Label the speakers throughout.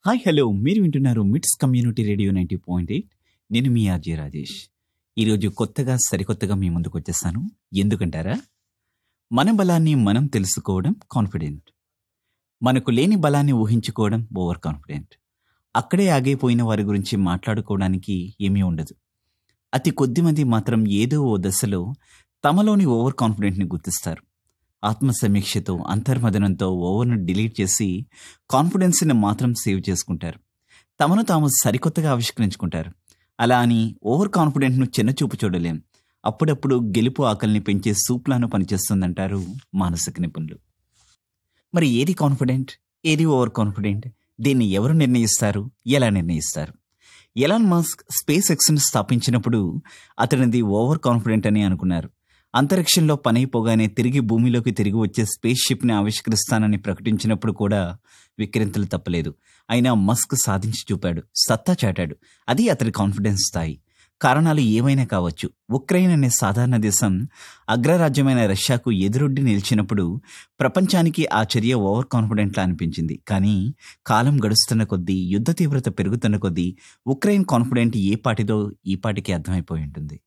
Speaker 1: hi hello మీరు వింటున్నారు మిట్స్ community radio ninety point eight నేను మీ ఆర్జే రాజేష్ ఈరోజు కొత్తగా సరికొత్తగా మీ ముందుకు వచ్చేస్తాను ఎందుకంటారా మన బలాన్ని మనం తెలుసుకోవడం కాన్ఫిడెంట్ మనకు లేని బలాన్ని ఊహించుకోవడం ఓవర్ కాన్ఫిడెంట్ అక్కడే ఆగిపోయిన వారి గురించి మాట్లాడుకోవడానికి ఏమీ ఉండదు అతి కొద్ది మంది మాత్రం ఏదో ఓ దశలో తమలోని ఓవర్ కాన్ఫిడెంట్ని గుర్తిస్తారు ఆత్మ సమీక్షతో అంతర్మదనంతో ఓవర్ను డిలీట్ చేసి కాన్ఫిడెన్స్ని మాత్రం సేవ్ చేసుకుంటారు తమను తాము సరికొత్తగా ఆవిష్కరించుకుంటారు అలా అని ఓవర్ కాన్ఫిడెంట్ను చిన్నచూపు చూడలేం అప్పుడప్పుడు గెలుపు ఆకలిని పెంచే సూప్లాను పనిచేస్తుందంటారు మానసిక నిపుణులు మరి ఏది కాన్ఫిడెంట్ ఏది ఓవర్ కాన్ఫిడెంట్ దీన్ని ఎవరు నిర్ణయిస్తారు ఎలా నిర్ణయిస్తారు ఎలాన్ మాస్క్ స్పేస్ ఎక్స్ను స్థాపించినప్పుడు అతనిది ఓవర్ కాన్ఫిడెంట్ అని అనుకున్నారు అంతరిక్షంలో పనైపోగానే తిరిగి భూమిలోకి తిరిగి వచ్చే స్పేస్ షిప్ని ఆవిష్కరిస్తానని ప్రకటించినప్పుడు కూడా విక్రింతలు తప్పలేదు అయినా మస్క్ సాధించి చూపాడు సత్తా చాటాడు అది అతడి కాన్ఫిడెన్స్ స్థాయి కారణాలు ఏమైనా కావచ్చు ఉక్రెయిన్ అనే సాధారణ దేశం అగ్రరాజ్యమైన రష్యాకు ఎదురొడ్డి నిలిచినప్పుడు ప్రపంచానికి ఆ చర్య ఓవర్ కాన్ఫిడెంట్లా అనిపించింది కానీ కాలం గడుస్తున్న కొద్దీ యుద్ధ తీవ్రత పెరుగుతున్న కొద్దీ ఉక్రెయిన్ కాన్ఫిడెంట్ ఏ పాటిదో ఈ పాటికి అర్థమైపోయి ఉంటుంది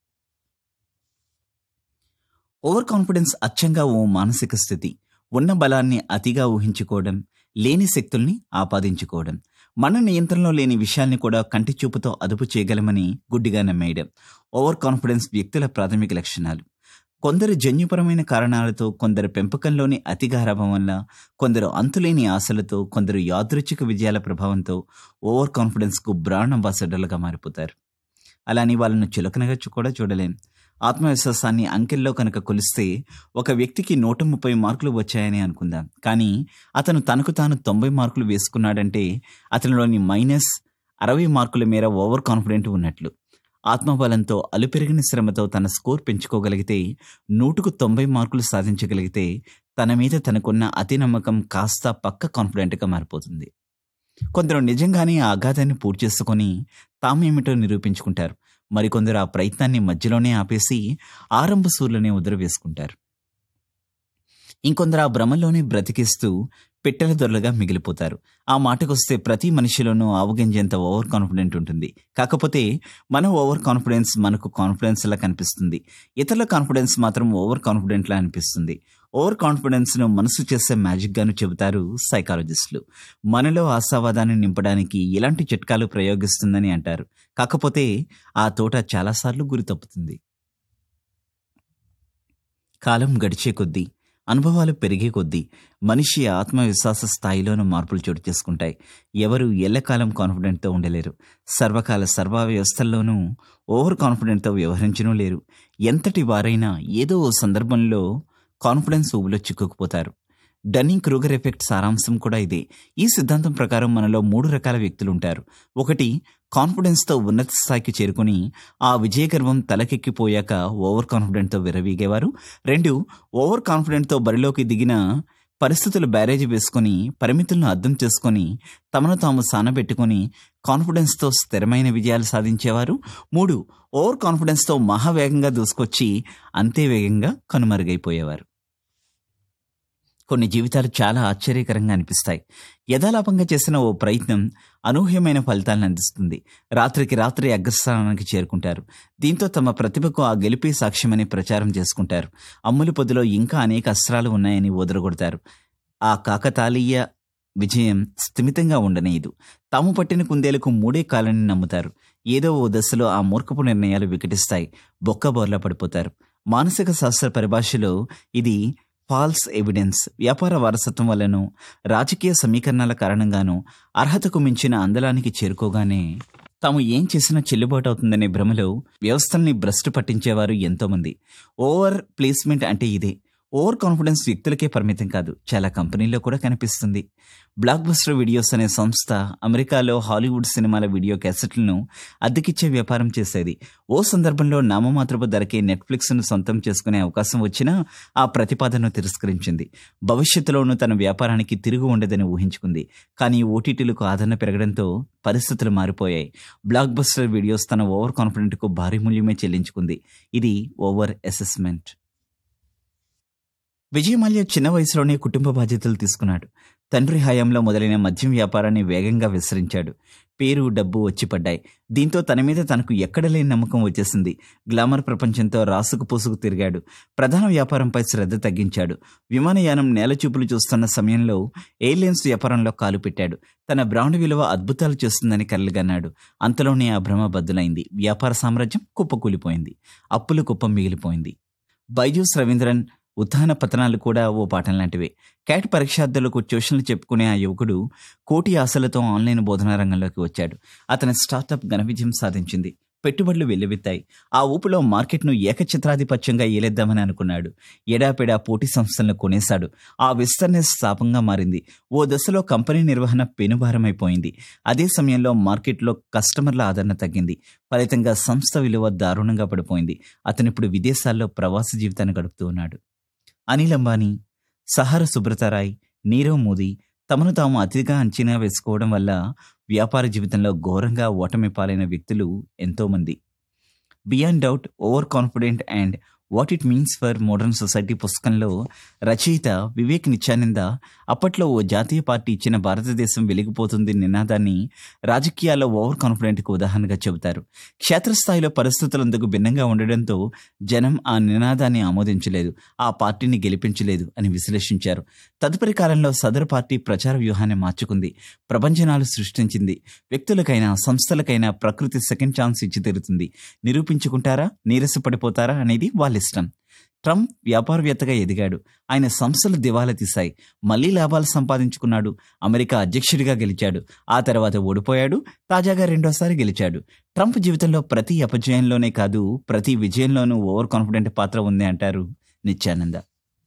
Speaker 1: ఓవర్ కాన్ఫిడెన్స్ అచ్చంగా ఓ మానసిక స్థితి ఉన్న బలాన్ని అతిగా ఊహించుకోవడం లేని శక్తుల్ని ఆపాదించుకోవడం మన నియంత్రణలో లేని విషయాల్ని కూడా కంటి చూపుతో అదుపు చేయగలమని గుడ్డిగా నమ్మేయడం ఓవర్ కాన్ఫిడెన్స్ వ్యక్తుల ప్రాథమిక లక్షణాలు కొందరు జన్యుపరమైన కారణాలతో కొందరు పెంపకంలోని అతి గారాభం వల్ల కొందరు అంతులేని ఆశలతో కొందరు యాదృచ్ఛిక విజయాల ప్రభావంతో ఓవర్ కాన్ఫిడెన్స్కు బ్రాండ్ అంబాసిడర్లుగా మారిపోతారు అలాని వాళ్ళను చులకనగా చూ- కూడా చూడలేం ఆత్మవిశ్వాసాన్ని అంకెల్లో కనుక కొలిస్తే ఒక వ్యక్తికి నూట ముప్పై మార్కులు వచ్చాయని అనుకుందాం కానీ అతను తనకు తాను తొంభై మార్కులు వేసుకున్నాడంటే అతనిలోని మైనస్ అరవై మార్కుల మేర ఓవర్ కాన్ఫిడెంట్ ఉన్నట్లు ఆత్మబలంతో అలుపెరిగిన శ్రమతో తన స్కోర్ పెంచుకోగలిగితే నూటుకు తొంభై మార్కులు సాధించగలిగితే తన మీద తనకున్న అతి నమ్మకం కాస్త పక్క కాన్ఫిడెంట్గా మారిపోతుంది కొందరు నిజంగానే ఆ అగాధాన్ని పూర్తి చేసుకొని తామేమిటో నిరూపించుకుంటారు మరికొందరు ఆ ప్రయత్నాన్ని మధ్యలోనే ఆపేసి ఆరంభ సూర్యులనే ఉదర వేసుకుంటారు ఇంకొందరు ఆ భ్రమలోనే బ్రతికిస్తూ పెట్టెల దొరలుగా మిగిలిపోతారు ఆ మాటకొస్తే ప్రతి మనిషిలోనూ ఆవగించేంత ఓవర్ కాన్ఫిడెంట్ ఉంటుంది కాకపోతే మన ఓవర్ కాన్ఫిడెన్స్ మనకు కాన్ఫిడెన్స్ లా కనిపిస్తుంది ఇతరుల కాన్ఫిడెన్స్ మాత్రం ఓవర్ కాన్ఫిడెంట్ లా అనిపిస్తుంది ఓవర్ కాన్ఫిడెన్స్ ను మనసు చేసే మ్యాజిక్ గాను చెబుతారు సైకాలజిస్టులు మనలో ఆశావాదాన్ని నింపడానికి ఇలాంటి చిట్కాలు ప్రయోగిస్తుందని అంటారు కాకపోతే ఆ తోట చాలాసార్లు గురి తప్పుతుంది కాలం గడిచే కొద్దీ అనుభవాలు పెరిగే కొద్దీ మనిషి ఆత్మవిశ్వాస స్థాయిలోనూ మార్పులు చోటు చేసుకుంటాయి ఎవరు ఎల్లకాలం కాన్ఫిడెంట్తో ఉండలేరు సర్వకాల సర్వ వ్యవస్థల్లోనూ ఓవర్ కాన్ఫిడెంట్తో వ్యవహరించనూ లేరు ఎంతటి వారైనా ఏదో ఓ సందర్భంలో కాన్ఫిడెన్స్ ఊబిలో చిక్కుకుపోతారు డన్నింగ్ క్రూగర్ ఎఫెక్ట్ సారాంశం కూడా ఇదే ఈ సిద్ధాంతం ప్రకారం మనలో మూడు రకాల వ్యక్తులు ఉంటారు ఒకటి కాన్ఫిడెన్స్తో ఉన్నత స్థాయికి చేరుకుని ఆ విజయగర్వం తలకెక్కిపోయాక ఓవర్ కాన్ఫిడెంట్తో విరవీగేవారు రెండు ఓవర్ కాన్ఫిడెంట్తో బరిలోకి దిగిన పరిస్థితులు బ్యారేజ్ వేసుకొని పరిమితులను అర్థం చేసుకొని తమను తాము సానబెట్టుకొని కాన్ఫిడెన్స్తో స్థిరమైన విజయాలు సాధించేవారు మూడు ఓవర్ కాన్ఫిడెన్స్తో మహావేగంగా దూసుకొచ్చి అంతే వేగంగా కనుమరుగైపోయేవారు కొన్ని జీవితాలు చాలా ఆశ్చర్యకరంగా అనిపిస్తాయి యథాలాపంగా చేసిన ఓ ప్రయత్నం అనూహ్యమైన ఫలితాలను అందిస్తుంది రాత్రికి రాత్రి అగ్రస్థానానికి చేరుకుంటారు దీంతో తమ ప్రతిభకు ఆ గెలిపే సాక్ష్యమని ప్రచారం చేసుకుంటారు అమ్ముల పొదిలో ఇంకా అనేక అస్త్రాలు ఉన్నాయని వదలగొడతారు ఆ కాకతాళీయ విజయం స్థిమితంగా ఉండనేదు తాము పట్టిన కుందేలకు మూడే కాలని నమ్ముతారు ఏదో ఓ దశలో ఆ మూర్ఖపు నిర్ణయాలు వికటిస్తాయి బొక్కబోర్లా పడిపోతారు మానసిక శాస్త్ర పరిభాషలో ఇది ఫాల్స్ ఎవిడెన్స్ వ్యాపార వారసత్వం వల్లనూ రాజకీయ సమీకరణాల కారణంగానూ అర్హతకు మించిన అందలానికి చేరుకోగానే తాము ఏం చేసినా చెల్లుబాటు అవుతుందనే భ్రమలో వ్యవస్థల్ని భ్రష్టు పట్టించేవారు ఎంతోమంది ఓవర్ ప్లేస్మెంట్ అంటే ఇదే ఓవర్ కాన్ఫిడెన్స్ వ్యక్తులకే పరిమితం కాదు చాలా కంపెనీల్లో కూడా కనిపిస్తుంది బ్లాక్ బస్టర్ వీడియోస్ అనే సంస్థ అమెరికాలో హాలీవుడ్ సినిమాల వీడియో క్యాసెట్లను అద్దెకిచ్చే వ్యాపారం చేసేది ఓ సందర్భంలో నామమాత్రపు ధరకే నెట్ఫ్లిక్స్ను సొంతం చేసుకునే అవకాశం వచ్చినా ఆ ప్రతిపాదనను తిరస్కరించింది భవిష్యత్తులోనూ తన వ్యాపారానికి తిరుగు ఉండదని ఊహించుకుంది కానీ ఓటీటీలకు ఆదరణ పెరగడంతో పరిస్థితులు మారిపోయాయి బ్లాక్ బస్టర్ వీడియోస్ తన ఓవర్ కాన్ఫిడెంట్కు భారీ మూల్యమే చెల్లించుకుంది ఇది ఓవర్ అసెస్మెంట్ విజయ్ మాల్యా చిన్న వయసులోనే కుటుంబ బాధ్యతలు తీసుకున్నాడు తండ్రి హయాంలో మొదలైన మద్యం వ్యాపారాన్ని వేగంగా విస్తరించాడు పేరు డబ్బు వచ్చి పడ్డాయి దీంతో తన మీద తనకు ఎక్కడ లేని నమ్మకం వచ్చేసింది గ్లామర్ ప్రపంచంతో రాసుకు పూసుకు తిరిగాడు ప్రధాన వ్యాపారంపై శ్రద్ధ తగ్గించాడు విమానయానం నేలచూపులు చూస్తున్న సమయంలో ఎయిర్లైన్స్ వ్యాపారంలో కాలు పెట్టాడు తన బ్రాండ్ విలువ అద్భుతాలు చేస్తుందని కలలుగన్నాడు అంతలోనే ఆ భ్రమ బద్దులైంది వ్యాపార సామ్రాజ్యం కుప్పకూలిపోయింది అప్పులు కుప్పం మిగిలిపోయింది బైజూస్ రవీంద్రన్ ఉత్థాన పతనాలు కూడా ఓ పాఠం లాంటివే క్యాట్ పరీక్షార్థులకు ట్యూషన్లు చెప్పుకునే ఆ యువకుడు కోటి ఆశలతో ఆన్లైన్ బోధనా రంగంలోకి వచ్చాడు అతని స్టార్టప్ ఘన విజయం సాధించింది పెట్టుబడులు వెల్లువెత్తాయి ఆ ఊపులో మార్కెట్ను ఏకఛత్రాధిపత్యంగా ఏలేద్దామని అనుకున్నాడు ఎడాపెడా పోటీ సంస్థలను కొనేశాడు ఆ విస్తరణ శాపంగా మారింది ఓ దశలో కంపెనీ నిర్వహణ పెనుభారమైపోయింది అదే సమయంలో మార్కెట్లో కస్టమర్ల ఆదరణ తగ్గింది ఫలితంగా సంస్థ విలువ దారుణంగా పడిపోయింది అతనిప్పుడు విదేశాల్లో ప్రవాస జీవితాన్ని గడుపుతూ ఉన్నాడు అనిల్ అంబానీ సహార సుబ్రతారాయ్ నీరవ్ మోదీ తమను తాము అతిగా అంచనా వేసుకోవడం వల్ల వ్యాపార జీవితంలో ఘోరంగా ఓటమి పాలైన వ్యక్తులు ఎంతోమంది beyond doubt overconfident and what it means for modern society పుస్తకంలో రచయిత వివేక్ నిత్యానంద అప్పట్లో ఓ జాతీయ పార్టీ ఇచ్చిన భారతదేశం వెలిగిపోతుంది నినాదాన్ని రాజకీయాల్లో ఓవర్ కాన్ఫిడెంట్కు ఉదాహరణగా చెబుతారు క్షేత్రస్థాయిలో పరిస్థితులందుకు భిన్నంగా ఉండడంతో జనం ఆ నినాదాన్ని ఆమోదించలేదు ఆ పార్టీని గెలిపించలేదు అని విశ్లేషించారు తదుపరి కాలంలో సదరు పార్టీ ప్రచార వ్యూహాన్ని మార్చుకుంది ప్రపంచనాలు సృష్టించింది వ్యక్తులకైనా సంస్థలకైనా ప్రకృతి సెకండ్ ఛాన్స్ ఇచ్చి తీరుతుంది నిరూపించుకుంటారా నీరసపడిపోతారా అనేది వాళ్ళ ఇష్టం ట్రంప్ వ్యాపారవేత్తగా ఎదిగాడు ఆయన సంస్థలు దివాలా తీశాయి మళ్లీ లాభాలు సంపాదించుకున్నాడు అమెరికా అధ్యక్షుడిగా గెలిచాడు ఆ తర్వాత ఓడిపోయాడు తాజాగా రెండోసారి గెలిచాడు ట్రంప్ జీవితంలో ప్రతి అపజయంలోనే కాదు ప్రతి విజయంలోనూ ఓవర్ కాన్ఫిడెంట్ పాత్ర ఉంది అంటారు నిత్యానంద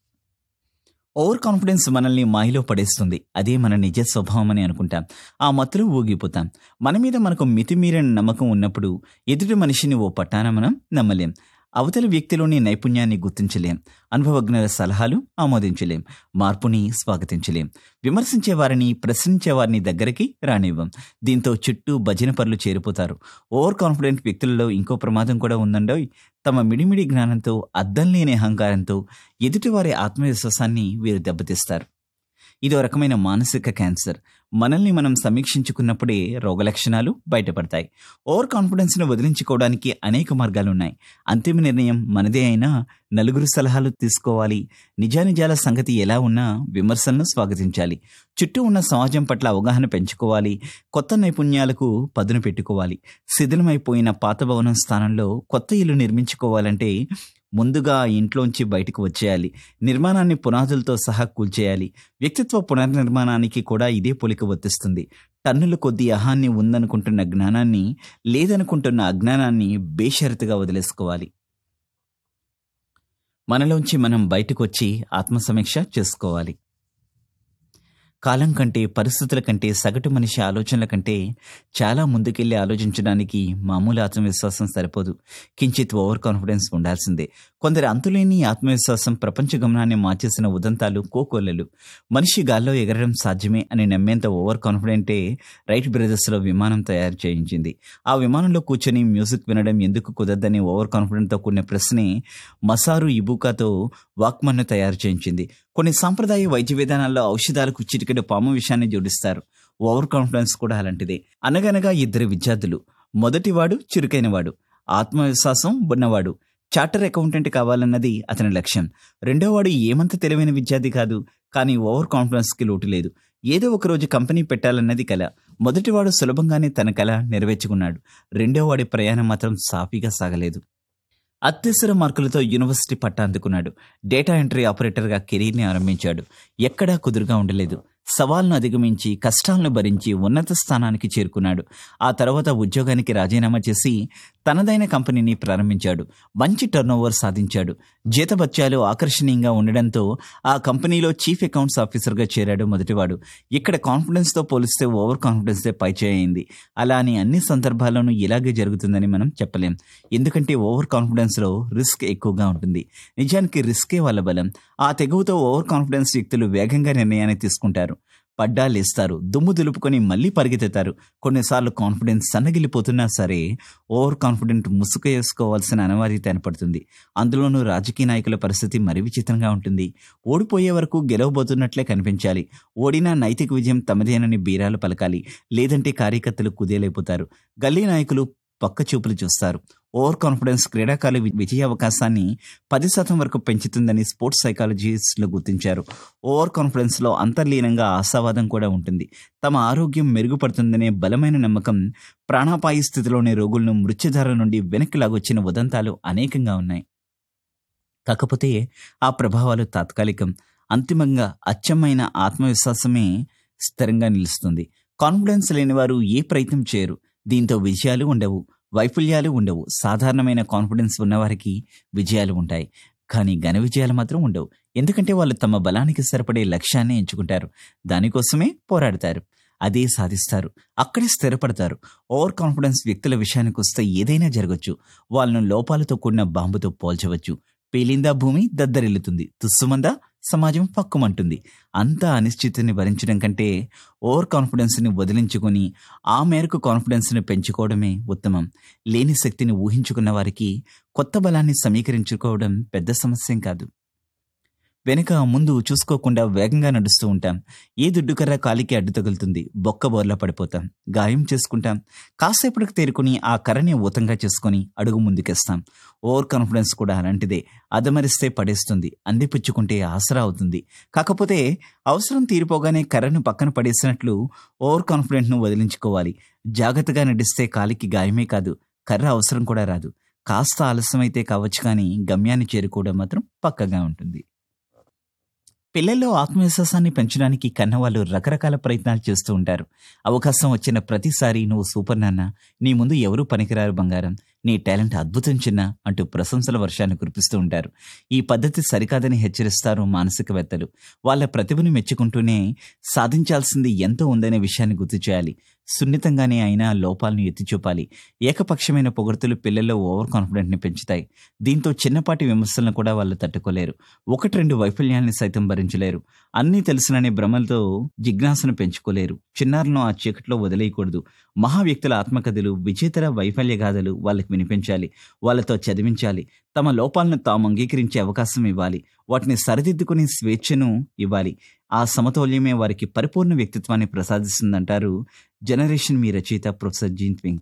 Speaker 1: ఓవర్ కాన్ఫిడెన్స్ మనల్ని మాయలో పడేస్తుంది అదే మన నిజ స్వభావం అని అనుకుంటాం ఆ మత్తులో ఊగిపోతాం మన మీద మనకు మితిమీరిన నమ్మకం ఉన్నప్పుడు ఎదుటి మనిషిని ఓ పట్టాన మనం నమ్మలేం అవతలి వ్యక్తిలోని నైపుణ్యాన్ని గుర్తించలేం అనుభవజ్ఞుల సలహాలు ఆమోదించలేం మార్పుని స్వాగతించలేం విమర్శించే వారిని ప్రశ్నించే వారిని దగ్గరికి రానివ్వం దీంతో చుట్టూ భజన పరులు చేరిపోతారు ఓవర్ కాన్ఫిడెంట్ వ్యక్తులలో ఇంకో ప్రమాదం కూడా ఉందండోయ్ తమ మిడిమిడి జ్ఞానంతో అద్దం లేని అహంకారంతో ఎదుటివారి ఆత్మవిశ్వాసాన్ని వీరు దెబ్బతీస్తారు ఇదో రకమైన మానసిక క్యాన్సర్ మనల్ని మనం సమీక్షించుకున్నప్పుడే రోగ లక్షణాలు బయటపడతాయి ఓవర్ కాన్ఫిడెన్స్ను వదిలించుకోవడానికి అనేక మార్గాలు ఉన్నాయి అంతిమ నిర్ణయం మనదే అయినా నలుగురు సలహాలు తీసుకోవాలి నిజానిజాల సంగతి ఎలా ఉన్నా విమర్శలను స్వాగతించాలి చుట్టూ ఉన్న సమాజం పట్ల అవగాహన పెంచుకోవాలి కొత్త నైపుణ్యాలకు పదును పెట్టుకోవాలి శిథిలమైపోయిన పాత భవనం స్థానంలో కొత్త ఇల్లు నిర్మించుకోవాలంటే ముందుగా ఆ ఇంట్లోంచి బయటకు వచ్చేయాలి నిర్మాణాన్ని పునాదులతో సహా కూల్చేయాలి వ్యక్తిత్వ పునర్నిర్మాణానికి కూడా ఇదే పోలిక వర్తిస్తుంది టన్నుల కొద్ది అహాన్ని ఉందనుకుంటున్న జ్ఞానాన్ని లేదనుకుంటున్న అజ్ఞానాన్ని బేషరతుగా వదిలేసుకోవాలి మనలోంచి మనం బయటకు వచ్చి ఆత్మసమీక్ష చేసుకోవాలి కాలం కంటే పరిస్థితుల కంటే సగటు మనిషి ఆలోచనల కంటే చాలా ముందుకెళ్ళి ఆలోచించడానికి మామూలు ఆత్మవిశ్వాసం సరిపోదు కించిత్ ఓవర్ కాన్ఫిడెన్స్ ఉండాల్సిందే కొందరి అంతులేని ఆత్మవిశ్వాసం ప్రపంచ గమనాన్ని మార్చేసిన ఉదంతాలు కోకొల్లలు మనిషి గాల్లో ఎగరడం సాధ్యమే అని నమ్మేంత ఓవర్ కాన్ఫిడెంటే రైట్ బ్రదర్స్లో విమానం తయారు చేయించింది ఆ విమానంలో కూర్చొని మ్యూజిక్ వినడం ఎందుకు కుదరదని ఓవర్ కాన్ఫిడెంట్తో కూడిన ప్రశ్నే మసారు ఇబుకాతో వాక్మన్ను తయారు చేయించింది కొన్ని సాంప్రదాయ వైద్య విధానాల్లో ఔషధాలకు చిటికెడు పాము విషయాన్ని జోడిస్తారు ఓవర్ కాన్ఫిడెన్స్ కూడా అలాంటిదే అనగనగా ఇద్దరు విద్యార్థులు మొదటివాడు చురుకైనవాడు ఆత్మవిశ్వాసం ఉన్నవాడు చార్టర్ అకౌంటెంట్ కావాలన్నది అతని లక్ష్యం రెండోవాడు ఏమంత తెలివైన విద్యార్థి కాదు కానీ ఓవర్ కాన్ఫిడెన్స్కి లోటు లేదు ఏదో ఒక రోజు కంపెనీ పెట్టాలన్నది కల మొదటివాడు సులభంగానే తన కల నెరవేర్చుకున్నాడు రెండోవాడి ప్రయాణం మాత్రం సాఫీగా సాగలేదు అత్యవసర మార్కులతో యూనివర్సిటీ పట్టా అందుకున్నాడు డేటా ఎంట్రీ ఆపరేటర్గా కెరీర్ని ఆరంభించాడు ఎక్కడా కుదురుగా ఉండలేదు సవాల్ను అధిగమించి కష్టాలను భరించి ఉన్నత స్థానానికి చేరుకున్నాడు ఆ తర్వాత ఉద్యోగానికి రాజీనామా చేసి తనదైన కంపెనీని ప్రారంభించాడు మంచి టర్నోవర్ సాధించాడు జీతభత్యాలు ఆకర్షణీయంగా ఉండడంతో ఆ కంపెనీలో చీఫ్ అకౌంట్స్ ఆఫీసర్గా చేరాడు మొదటివాడు ఇక్కడ కాన్ఫిడెన్స్తో పోలిస్తే ఓవర్ కాన్ఫిడెన్సే పైచేయింది అలా అని అన్ని సందర్భాల్లోనూ ఇలాగే జరుగుతుందని మనం చెప్పలేం ఎందుకంటే ఓవర్ కాన్ఫిడెన్స్లో రిస్క్ ఎక్కువగా ఉంటుంది నిజానికి రిస్కే వాళ్ళ బలం ఆ తెగువతో ఓవర్ కాన్ఫిడెన్స్ వ్యక్తులు వేగంగా నిర్ణయాన్ని తీసుకుంటారు పడ్డా లేస్తారు దుమ్ము దులుపుకొని మళ్ళీ పరిగెత్తుతారు కొన్నిసార్లు కాన్ఫిడెన్స్ సన్నగిలిపోతున్నా సరే ఓవర్ కాన్ఫిడెంట్ ముసుగు వేసుకోవాల్సిన అనివార్యత ఏర్పడుతుంది అందులోనూ రాజకీయ నాయకుల పరిస్థితి మరి విచిత్రంగా ఉంటుంది ఓడిపోయే వరకు గెలవబోతున్నట్లే కనిపించాలి ఓడినా నైతిక విజయం తమదేనని బీరాలు పలకాలి లేదంటే కార్యకర్తలు కుదేలైపోతారు గల్లీ నాయకులు పక్క చూపులు చూస్తారు ఓవర్ కాన్ఫిడెన్స్ క్రీడాకారుల వి- విజయ అవకాశాన్ని పది శాతం వరకు పెంచుతుందని స్పోర్ట్స్ సైకాలజిస్టులు గుర్తించారు ఓవర్ కాన్ఫిడెన్స్లో అంతర్లీనంగా ఆశావాదం కూడా ఉంటుంది తమ ఆరోగ్యం మెరుగుపడుతుందనే బలమైన నమ్మకం ప్రాణాపాయ స్థితిలోని రోగులను మృత్యుధార నుండి వెనక్కి లాగొచ్చిన ఉదంతాలు అనేకంగా ఉన్నాయి కాకపోతే ఆ ప్రభావాలు తాత్కాలికం అంతిమంగా అచ్చమైన ఆత్మవిశ్వాసమే స్థిరంగా నిలుస్తుంది కాన్ఫిడెన్స్ లేని వారు ఏ ప్రయత్నం చేయరు దీంతో విజయాలు ఉండవు వైఫల్యాలు ఉండవు సాధారణమైన కాన్ఫిడెన్స్ ఉన్నవారికి విజయాలు ఉంటాయి కానీ ఘన విజయాలు మాత్రం ఉండవు ఎందుకంటే వాళ్ళు తమ బలానికి సరిపడే లక్ష్యాన్ని ఎంచుకుంటారు దానికోసమే పోరాడతారు అదే సాధిస్తారు అక్కడే స్థిరపడతారు ఓవర్ కాన్ఫిడెన్స్ వ్యక్తుల విషయానికి వస్తే ఏదైనా జరగచ్చు వాళ్ళను లోపాలతో కూడిన బాంబుతో పోల్చవచ్చు పేలిందా భూమి దద్దరిల్లుతుంది తుస్సుమందా సమాజం పక్కుమంటుంది అంత అనిశ్చితిని భరించడం కంటే ఓవర్ కాన్ఫిడెన్స్ని వదిలించుకొని ఆ మేరకు కాన్ఫిడెన్స్ని పెంచుకోవడమే ఉత్తమం లేని శక్తిని ఊహించుకున్న వారికి కొత్త బలాన్ని సమీకరించుకోవడం పెద్ద సమస్యం కాదు వెనుక ముందు చూసుకోకుండా వేగంగా నడుస్తూ ఉంటాం ఏ దుడ్డుకర్ర కాలికి అడ్డు తగులుతుంది బొక్క బోర్లా పడిపోతాం గాయం చేసుకుంటాం కాసేపటికి తేరుకుని ఆ కర్రని ఊతంగా చేసుకుని అడుగు ముందుకేస్తాం ఓవర్ కాన్ఫిడెన్స్ కూడా అలాంటిదే అదమరిస్తే పడేస్తుంది అందిపుచ్చుకుంటే ఆసరా అవుతుంది కాకపోతే అవసరం తీరిపోగానే కర్రను పక్కన పడేసినట్లు ఓవర్ కాన్ఫిడెంట్ను వదిలించుకోవాలి జాగ్రత్తగా నడిస్తే కాలికి గాయమే కాదు కర్ర అవసరం కూడా రాదు కాస్త ఆలస్యమైతే కావచ్చు కానీ గమ్యాన్ని చేరుకోవడం మాత్రం పక్కగా ఉంటుంది పిల్లల్లో ఆత్మవిశ్వాసాన్ని పెంచడానికి కన్నవాళ్ళు రకరకాల ప్రయత్నాలు చేస్తూ ఉంటారు అవకాశం వచ్చిన ప్రతిసారి నువ్వు సూపర్ నాన్న నీ ముందు ఎవరూ పనికిరారు బంగారం నీ టాలెంట్ అద్భుతం చిన్న అంటూ ప్రశంసల వర్షాన్ని కురిపిస్తూ ఉంటారు ఈ పద్ధతి సరికాదని హెచ్చరిస్తారు మానసికవేత్తలు వాళ్ళ ప్రతిభను మెచ్చుకుంటూనే సాధించాల్సింది ఎంతో ఉందనే విషయాన్ని గుర్తు చేయాలి సున్నితంగానే అయినా లోపాలను ఎత్తి చూపాలి ఏకపక్షమైన పొగడ్తలు పిల్లల్లో ఓవర్ కాన్ఫిడెంట్ని పెంచుతాయి దీంతో చిన్నపాటి విమర్శలను కూడా వాళ్ళు తట్టుకోలేరు ఒకటి రెండు వైఫల్యాల్ని సైతం భరించలేరు అన్నీ తెలుసుననే భ్రమలతో జిజ్ఞాసను పెంచుకోలేరు చిన్నారులను ఆ చీకట్లో వదిలేయకూడదు మహా వ్యక్తుల ఆత్మకథలు విజేతర వైఫల్య గాథలు వాళ్ళకి వినిపించాలి వాళ్ళతో చదివించాలి తమ లోపాలను తాము అంగీకరించే అవకాశం ఇవ్వాలి వాటిని సరిదిద్దుకునే స్వేచ్ఛను ఇవ్వాలి ఆ సమతౌల్యమే వారికి పరిపూర్ణ వ్యక్తిత్వాన్ని ప్రసాదిస్తుందంటారు జనరేషన్ మీ రచయిత ప్రొఫెసర్ జీన్ ట్వింక్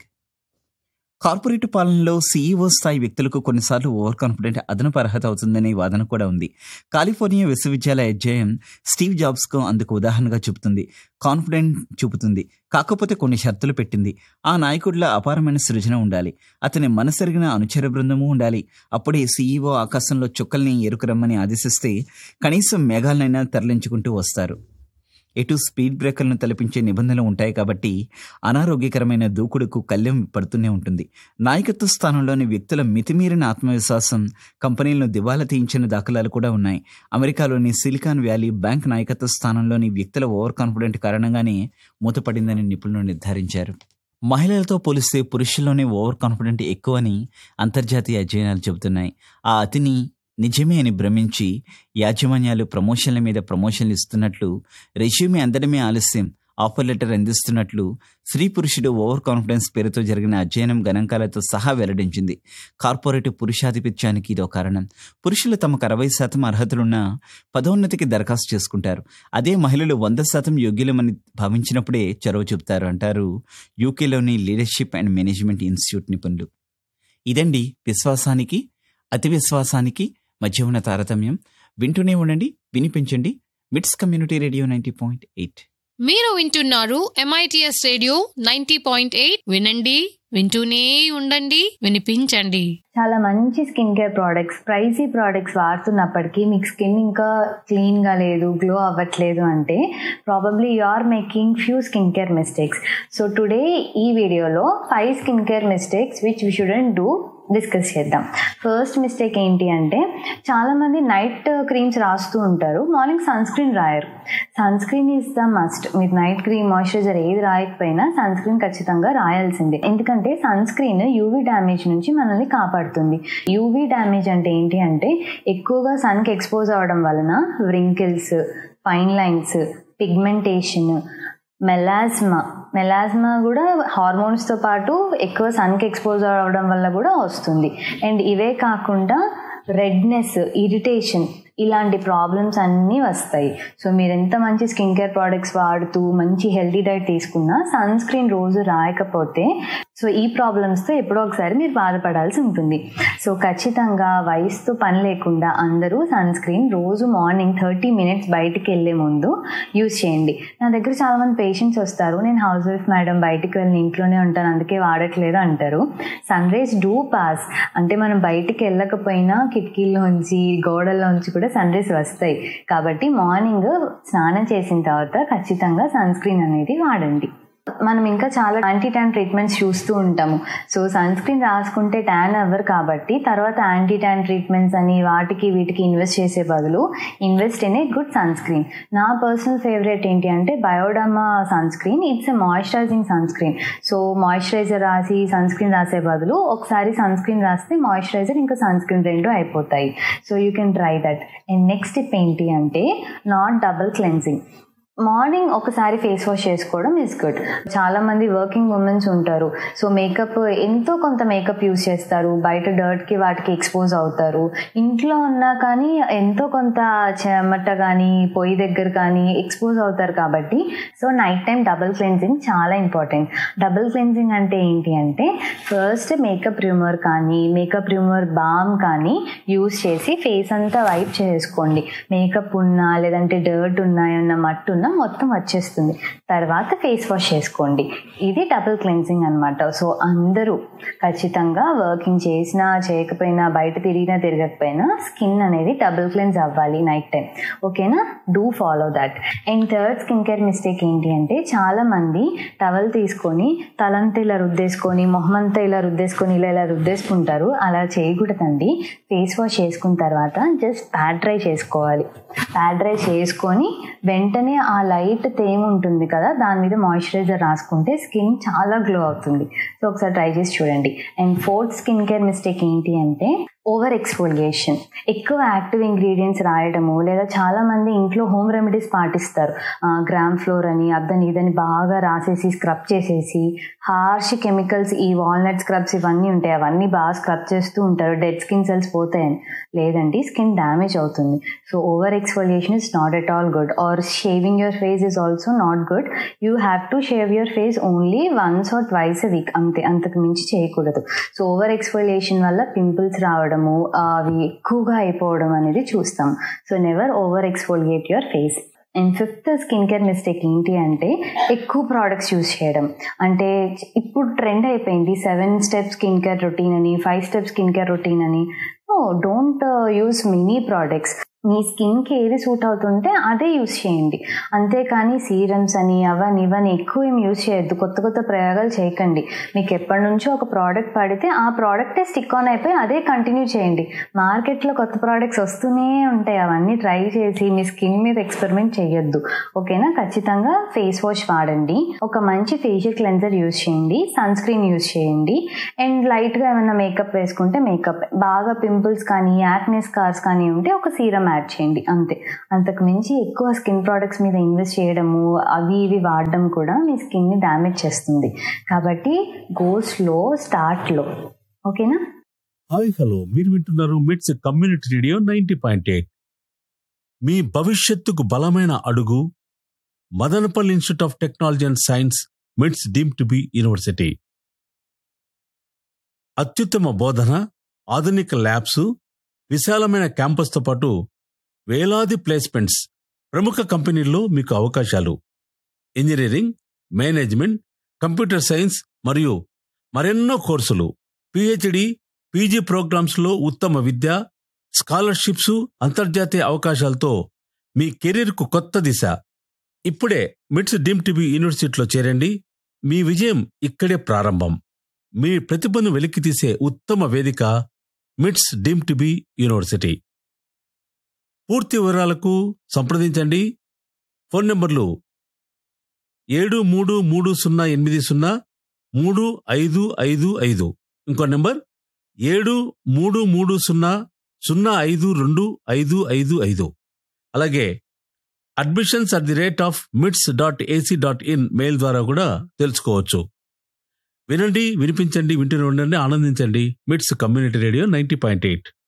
Speaker 1: కార్పొరేట్ పాలనలో సీఈఓ స్థాయి వ్యక్తులకు కొన్నిసార్లు ఓవర్ కాన్ఫిడెంట్ అదనపు అర్హత అవుతుందనే వాదన కూడా ఉంది కాలిఫోర్నియా విశ్వవిద్యాలయ అధ్యయం స్టీవ్ జాబ్స్కు అందుకు ఉదాహరణగా చూపుతుంది కాన్ఫిడెంట్ చూపుతుంది కాకపోతే కొన్ని షరతులు పెట్టింది ఆ నాయకుడిలో అపారమైన సృజన ఉండాలి అతని మనసెరిగిన అనుచర బృందము ఉండాలి అప్పుడే సీఈఓ ఆకాశంలో చుక్కల్ని ఎరుకురమ్మని ఆదేశిస్తే కనీసం మేఘాలనైనా తరలించుకుంటూ వస్తారు ఎటు స్పీడ్ బ్రేకర్లను తలపించే నిబంధనలు ఉంటాయి కాబట్టి అనారోగ్యకరమైన దూకుడుకు కళ్యం పడుతూనే ఉంటుంది నాయకత్వ స్థానంలోని వ్యక్తుల మితిమీరిన ఆత్మవిశ్వాసం కంపెనీలను దివాలా తీయించిన దాఖలాలు కూడా ఉన్నాయి అమెరికాలోని సిలికాన్ వ్యాలీ బ్యాంక్ నాయకత్వ స్థానంలోని వ్యక్తుల ఓవర్ కాన్ఫిడెంట్ కారణంగానే మూతపడిందని నిపుణులు నిర్ధారించారు మహిళలతో పోలిస్తే పురుషుల్లోనే ఓవర్ కాన్ఫిడెంట్ ఎక్కువని అంతర్జాతీయ అధ్యయనాలు చెబుతున్నాయి ఆ అతిని నిజమే అని భ్రమించి యాజమాన్యాలు ప్రమోషన్ల మీద ప్రమోషన్లు ఇస్తున్నట్లు రెజ్యూమే అందడమే ఆలస్యం ఆఫర్ లెటర్ అందిస్తున్నట్లు స్త్రీ పురుషుడు ఓవర్ కాన్ఫిడెన్స్ పేరుతో జరిగిన అధ్యయనం గణాంకాలతో సహా వెల్లడించింది కార్పొరేట్ పురుషాధిపత్యానికి ఇదో కారణం పురుషులు తమకు అరవై శాతం అర్హతలున్న పదోన్నతికి దరఖాస్తు చేసుకుంటారు అదే మహిళలు వంద శాతం యోగ్యులమని భావించినప్పుడే చొరవ చూపుతారు అంటారు యూకేలోని లీడర్షిప్ అండ్ మేనేజ్మెంట్ ఇన్స్టిట్యూట్ నిపుణులు ఇదండి విశ్వాసానికి అతి విశ్వాసానికి మధ్య ఉన్న తారతమ్యం వింటూనే ఉండండి వినిపించండి MITS community radio ninety point eight
Speaker 2: మీరు వింటున్నారు MITS radio ninety point eight వినండి వింటూనే ఉండండి వినిపించండి
Speaker 3: చాలా మంచి skin care products pricey products వాడుతున్నప్పటికీ మీకు స్కిన్ ఇంకా క్లీన్గా లేదు గ్లో అవ్వట్లేదు అంటే probably you are making few skin care mistakes so today ఈ వీడియోలో five skin care mistakes which we shouldn't do discuss చేద్దాం ఫస్ట్ మిస్టేక్ ఏంటి అంటే చాలామంది నైట్ క్రీమ్స్ రాస్తూ ఉంటారు మార్నింగ్ సన్ స్క్రీన్ రాయరు sunscreen is the must మీరు నైట్ క్రీమ్ మాయిశ్చరైజర్ ఏది రాయకపోయినా సన్ స్క్రీన్ ఖచ్చితంగా రాయాల్సిందే ఎందుకంటే సన్ స్క్రీన్ యూవీ డ్యామేజ్ నుంచి మనల్ని కాపాడుతుంది యూవీ డ్యామేజ్ అంటే ఏంటి అంటే ఎక్కువగా సన్కి ఎక్స్పోజ్ అవ్వడం వలన wrinkles fine lines pigmentation melasma melasma కూడా హార్మోన్స్తో పాటు ఎక్కువ సన్కి ఎక్స్పోజ్ అవ్వడం వల్ల కూడా వస్తుంది అండ్ ఇవే కాకుండా రెడ్నెస్ ఇరిటేషన్ ఇలాంటి ప్రాబ్లమ్స్ అన్నీ వస్తాయి సో మీరు ఎంత మంచి స్కిన్ కేర్ ప్రోడక్ట్స్ వాడుతూ మంచి హెల్తీ డైట్ తీసుకున్నా సన్ స్క్రీన్ రోజు రాయకపోతే సో ఈ ప్రాబ్లమ్స్తో ఎప్పుడో ఒకసారి మీరు బాధపడాల్సి ఉంటుంది సో ఖచ్చితంగా వయసుతో పని లేకుండా అందరూ సన్ స్క్రీన్ రోజు మార్నింగ్ థర్టీ మినిట్స్ బయటికి వెళ్ళే ముందు యూస్ చేయండి నా దగ్గర చాలామంది పేషెంట్స్ వస్తారు నేను హౌస్ వైఫ్ మేడం బయటికి వెళ్ళి ఇంట్లోనే ఉంటాను అందుకే వాడట్లేదు అంటారు సన్ రైజ్ డూ పాస్ అంటే మనం బయటికి వెళ్ళకపోయినా కిటికీల్లోంచి గోడల్లోంచి కూడా సన్ రైజ్ వస్తాయి కాబట్టి మార్నింగ్ స్నానం చేసిన తర్వాత ఖచ్చితంగా సన్ స్క్రీన్ అనేది వాడండి మనం ఇంకా చాలా యాంటీ ట్యాన్ ట్రీట్మెంట్స్ చూస్తూ ఉంటాము సో సన్ స్క్రీన్ రాసుకుంటే ట్యాన్ అవ్వరు కాబట్టి తర్వాత యాంటీ ట్యాన్ ట్రీట్మెంట్స్ అని వాటికి వీటికి ఇన్వెస్ట్ చేసే బదులు invest in a good sunscreen నా పర్సనల్ ఫేవరెట్ ఏంటి అంటే Bioderma sunscreen it's a moisturizing sunscreen so moisturizer రాసి సన్ స్క్రీన్ రాసే బదులు ఒకసారి సన్ స్క్రీన్ రాస్తే మాయిశ్చరైజర్ ఇంకా సన్ స్క్రీన్ రెండు అయిపోతాయి so you can try that and next tip ఏంటి అంటే నాట్ డబుల్ క్లెన్సింగ్ మార్నింగ్ ఒకసారి ఫేస్ వాష్ చేసుకోవడం ఇస్ గుడ్ చాలా మంది వర్కింగ్ ఉమెన్స్ ఉంటారు సో మేకప్ ఎంతో కొంత మేకప్ యూస్ చేస్తారు బయట డర్ట్కి వాటికి ఎక్స్పోజ్ అవుతారు ఇంట్లో ఉన్నా కానీ ఎంతో కొంత చెమట కానీ పొయ్యి దగ్గర కానీ ఎక్స్పోజ్ అవుతారు కాబట్టి so night time double cleansing చాలా ఇంపార్టెంట్ డబుల్ క్లెన్జింగ్ అంటే ఏంటి అంటే ఫస్ట్ మేకప్ రిమూవర్ కానీ మేకప్ రిమూవర్ బామ్ కానీ యూస్ చేసి ఫేస్ అంతా వైప్ చేసుకోండి మేకప్ ఉన్నా లేదంటే డర్ట్ ఉన్నా ఏమన్నా మట్టు ఉన్నా మొత్తం వచ్చేస్తుంది తర్వాత ఫేస్ వాష్ చేసుకోండి ఇది డబుల్ క్లెన్సింగ్ అనమాట సో అందరూ ఖచ్చితంగా వర్కింగ్ చేసినా చేయకపోయినా బయట తిరిగినా తిరగకపోయినా స్కిన్ అనేది డబుల్ క్లెన్స్ అవ్వాలి నైట్ టైం ఓకేనా do follow that and third skin care mistake ఏంటి అంటే చాలా మంది టవల్ తీసుకొని తలంతా ఇలా రుద్దేసుకొని మొహమంతా ఇలా రుద్దేసుకొని ఇలా ఇలా రుద్దేసుకుంటారు అలా చేయకూడదండి ఫేస్ వాష్ చేసుకున్న తర్వాత జస్ట్ ప్యాడ్ డ్రై చేసుకోవాలి ప్యాడ్ డ్రై చేసుకొని వెంటనే ఆ లైట్ తేమ ఉంటుంది కదా దాని మీద మాయిశ్చరైజర్ రాసుకుంటే స్కిన్ చాలా గ్లో అవుతుంది సో ఒకసారి ట్రై చేసి చూడండి and fourth skin care mistake ఏంటి అంటే ఓవర్ ఎక్స్ఫోలియేషన్ ఎక్కువ యాక్టివ్ ఇంగ్రీడియంట్స్ రాయడము లేదా చాలా మంది ఇంట్లో హోమ్ రెమెడీస్ పాటిస్తారు గ్రామ్ ఫ్లోర్ అని అద్దని ఇదని బాగా రాసేసి స్క్రబ్ చేసేసి హార్ష్ కెమికల్స్ ఈ వాల్నట్ స్క్రబ్స్ ఇవన్నీ ఉంటాయి అవన్నీ బాగా స్క్రబ్ చేస్తూ ఉంటారు డెడ్ స్కిన్ సెల్స్ పోతాయని లేదండి స్కిన్ డ్యామేజ్ అవుతుంది so over exfoliation is not at all good or shaving your face is also not good you have to shave your face only once or twice a week అంతే అంతకు మించి చేయకూడదు so over exfoliation వల్ల pimples రావడము అవి ఎక్కువగా అయిపోవడం అనేది చూస్తాం so never over exfoliate your face and fifth skin care mistake ఏంటి అంటే ఎక్కువ ప్రోడక్ట్స్ యూస్ చేయడం అంటే ఇప్పుడు ట్రెండ్ అయిపోయింది seven step skin care routine అని five step skin care routine అని డోంట్ యూస్ మినీ ప్రోడక్ట్స్ మీ స్కిన్కి ఏది సూట్ అవుతుంటే అదే యూస్ చేయండి అంతేకాని సీరమ్స్ అని అవని ఇవని ఎక్కువ ఏం యూస్ చేయొద్దు కొత్త కొత్త ప్రయోగాలు చేయకండి మీకు ఎప్పటి నుంచో ఒక ప్రోడక్ట్ పడితే ఆ ప్రోడక్టే స్టిక్ ఆన్ అయిపోయి అదే కంటిన్యూ చేయండి మార్కెట్లో కొత్త ప్రోడక్ట్స్ వస్తూనే ఉంటాయి అవన్నీ ట్రై చేసి మీ స్కిన్ మీద ఎక్స్పెరిమెంట్ చేయొద్దు ఓకేనా ఖచ్చితంగా ఫేస్ వాష్ వాడండి ఒక మంచి ఫేషియల్ క్లెన్జర్ యూస్ చేయండి సన్ స్క్రీన్ యూస్ చేయండి అండ్ లైట్గా ఏమైనా మేకప్ వేసుకుంటే మేకప్ బాగా పింపుల్స్ కానీ యాక్నే స్కార్స్ కానీ ఉంటే ఒక సీరం యాడ్ చేయండి అంతే అంతకు మించి ఎక్కువ స్కిన్ ప్రోడక్ట్స్ మీద ఇన్వెస్ట్ చేయడము అవి ఇవి వాడడం కూడా మీ స్కిన్ని డ్యామేజ్ చేస్తుంది కాబట్టి గో స్లో స్టార్ట్లో ఓకేనా
Speaker 4: హాయ్ హలో మీరు వింటున్నారు మిట్స్ community radio ninety point eight మీ భవిష్యత్తుకు బలమైన అడుగు Madanapalle institute of technology and science MITS deemed to be university అత్యుత్తమ బోధన ఆధునిక ల్యాబ్స్ విశాలమైన క్యాంపస్తో పాటు వేలాది ప్లేస్మెంట్స్ ప్రముఖ కంపెనీల్లో మీకు అవకాశాలు ఇంజనీరింగ్ మేనేజ్మెంట్ కంప్యూటర్ సైన్స్ మరియు మరెన్నో కోర్సులు పిహెచ్డి పీజీ ప్రోగ్రామ్స్లో ఉత్తమ విద్య స్కాలర్షిప్స్ అంతర్జాతీయ అవకాశాలతో మీ కెరీర్కు కొత్త దిశ ఇప్పుడే మిట్స్ డీమ్ టీబీ యూనివర్సిటీలో చేరండి మీ విజయం ఇక్కడే ప్రారంభం మీ ప్రతిభను వెలికితీసే ఉత్తమ వేదిక మిట్స్ డీమ్ టీబీ యూనివర్సిటీ పూర్తి వివరాలకు సంప్రదించండి ఫోన్ నంబర్లు ఏడు మూడు మూడు సున్నా ఎనిమిది సున్నా మూడు ఐదు ఐదు ఐదు ఇంకో నెంబర్ ఏడు మూడు మూడు సున్నా సున్నా ఐదు రెండు ఐదు ఐదు ఐదు అలాగే admissions at the rate of MITS dot AC dot in mail ద్వారా కూడా తెలుసుకోవచ్చు వినండి వినిపించండి వింటూనే ఉండండి ఆనందించండి MITS community radio ninety point eight